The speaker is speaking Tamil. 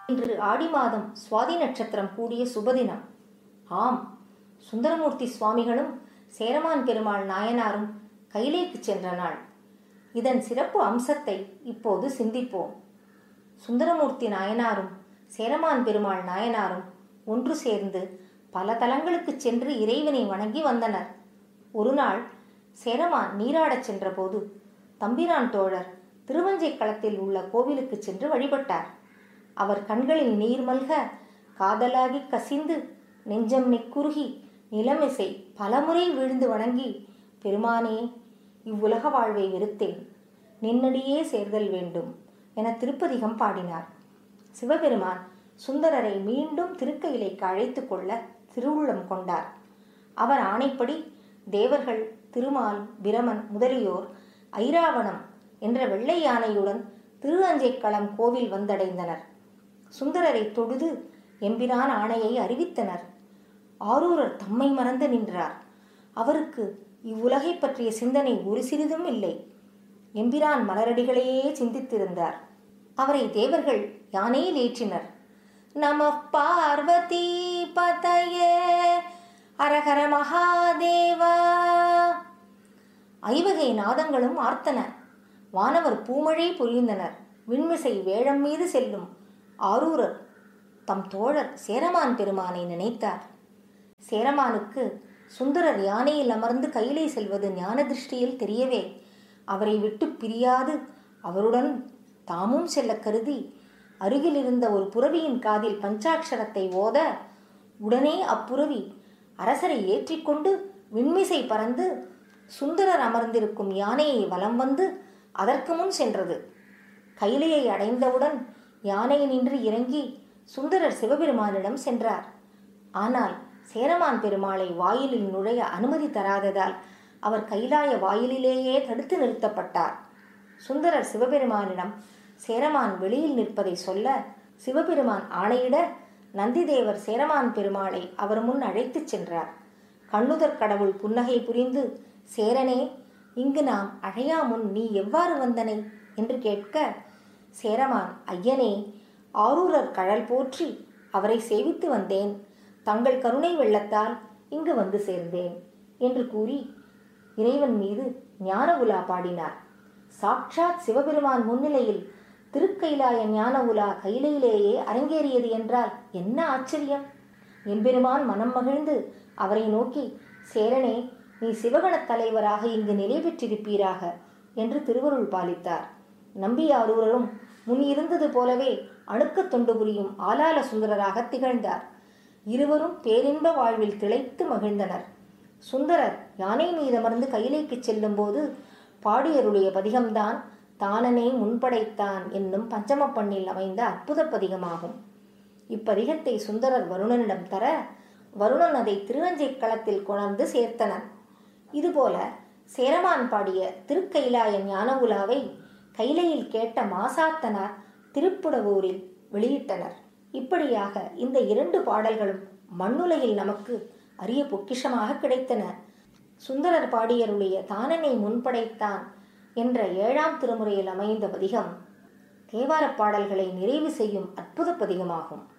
இன்று ஆடி மாதம் சுவாதி நட்சத்திரம் கூடிய சுபதினம் ஆம் சுந்தரமூர்த்தி சுவாமிகளும் சேரமான் பெருமாள் நாயனாரும் கைலேக்கு சென்ற நாள் இதன் சிறப்பு அம்சத்தை இப்போது சிந்திப்போம் சுந்தரமூர்த்தி நாயனாரும் சேரமான் பெருமாள் நாயனாரும் ஒன்று சேர்ந்து பல தலங்களுக்கு சென்று இறைவனை வணங்கி வந்தனர் ஒரு நாள் சேரமான் நீராடச் சென்றபோது தம்பிரான் தோழர் திருவஞ்சை களத்தில் உள்ள கோவிலுக்கு சென்று வழிபட்டார் அவர் கண்களில் நீர் மல்க காதலாகி கசிந்து நெஞ்சம் நெக்குருகி நிலமிசை பலமுறை விழுந்து வணங்கி பெருமானே இவ்வுலக வாழ்வை வெறுத்தேன் நின்னடியே சேர்தல் வேண்டும் என திருப்பதிகம் பாடினார் சிவபெருமான் சுந்தரரை மீண்டும் திருக்கையிலைக்கு அழைத்து கொள்ள திருவுள்ளம் கொண்டார் அவர் ஆணைப்படி தேவர்கள் திருமால் பிரமன் முதலியோர் ஐராவணம் என்ற வெள்ளை யானையுடன் திருவஞ்சைக்களம் கோவில் வந்தடைந்தனர் சுந்தரரை தொழுது எம்பிரான் ஆணையை அறிவித்தனர் ஆரூரர் தம்மை மறந்து நின்றார் அவருக்கு இவ்வுலகை பற்றிய சிந்தனை ஒரு சிறிதும் இல்லை எம்பிரான் மலரடிகளையே சிந்தித்திருந்தார் அவரை தேவர்கள் யானையில் ஏற்றினர் நம பார்வதி பதயே அரஹர மகாதேவா ஐவகை நாதங்களும் ஆர்த்தன வானவர் பூமழை பொழிந்தனர் விண்மிசை வேழம் மீது செல்லும் ஆரூரர் தம் தோழர் சேரமான் பெருமானை நினைத்தார் சேரமானுக்கு சுந்தரர் யானையில் அமர்ந்து கையிலே செல்வது ஞான திருஷ்டியில் தெரியவே அவரை விட்டு பிரியாது அவருடன் தாமும் செல்ல கருதி அருகில் இருந்த ஒரு புறவியின் காதில் பஞ்சாட்சரத்தை ஓத உடனே அப்புறவி அரசரை ஏற்றிக்கொண்டு விண்மிசை பறந்து சுந்தரர் அமர்ந்திருக்கும் யானையை வலம் வந்து அதற்கு முன் சென்றது கைலையை அடைந்தவுடன் யானை நின்று இறங்கி சுந்தரர் சிவபெருமானிடம் சென்றார் ஆனால் சேரமான் பெருமாளை வாயிலில் நுழைய அனுமதி தராததால் அவர் கைலாய வாயிலிலேயே தடுத்து நிறுத்தப்பட்டார் சுந்தரர் சிவபெருமானிடம் சேரமான் வெளியில் நிற்பதை சொல்ல சிவபெருமான் ஆணையிட நந்திதேவர் சேரமான் பெருமாளை அவர் முன் அழைத்துச் சென்றார் கண்ணுதற் கடவுள் புன்னகை புரிந்து சேரனே இங்கு நாம் அழையா முன் நீ எவ்வாறு வந்தனை என்று கேட்க சேரமான் ஐயனே ஆரூரர் கழல் போற்றி அவரை சேவித்து வந்தேன் தங்கள் கருணை வெள்ளத்தால் இங்கு வந்து சேர்ந்தேன் என்று கூறி இறைவன் மீது ஞான உலா பாடினார் சாக்ஷாத் சிவபெருமான் முன்னிலையில் திருக்கைலாய ஞான உலா கையிலேயே அரங்கேறியது என்றால் என்ன ஆச்சரியம் எம்பெருமான் மனம் மகிழ்ந்து அவரை நோக்கி சேரனே நீ சிவகணத் தலைவராக இங்கு நிலை பெற்றிருப்பீராக என்று திருவருள் பாலித்தார் நம்பியாரூரரும் முன் இருந்தது போலவே அணுக்கத் தொண்டு புரியும் ஆலால சுந்தரராக திகழ்ந்தார் இருவரும் பேரின்ப வாழ்வில் திளைத்து மகிழ்ந்தனர் சுந்தரர் யானை மீதமர்ந்து கையிலைக்கு செல்லும்போது பாடியருடைய பதிகம்தான் தானனே முன்படைத்தான் என்னும் பஞ்சம பண்ணில் அமைந்த அற்புத பதிகமாகும் இப்பதிகத்தை சுந்தரர் வருணனிடம் தர வருணன் அதை திருவஞ்சை களத்தில் கொணர்ந்து சேர்த்தனர் இதுபோல சேரமான் பாடிய திருக்கைலாய ஞான உலாவை கைலையில் கேட்ட மாசாத்தனார் திருப்புடவூரில் வெளியிட்டனர் இப்படியாக இந்த இரண்டு பாடல்களும் மண்ணுலையில் நமக்கு அரிய பொக்கிஷமாக கிடைத்தன சுந்தரர் பாடியருடைய தானனை முன்படைத்தான் என்ற ஏழாம் திருமுறையில் அமைந்த பதிகம் தேவாரப் பாடல்களை நிறைவு செய்யும் அற்புத பதிகமாகும்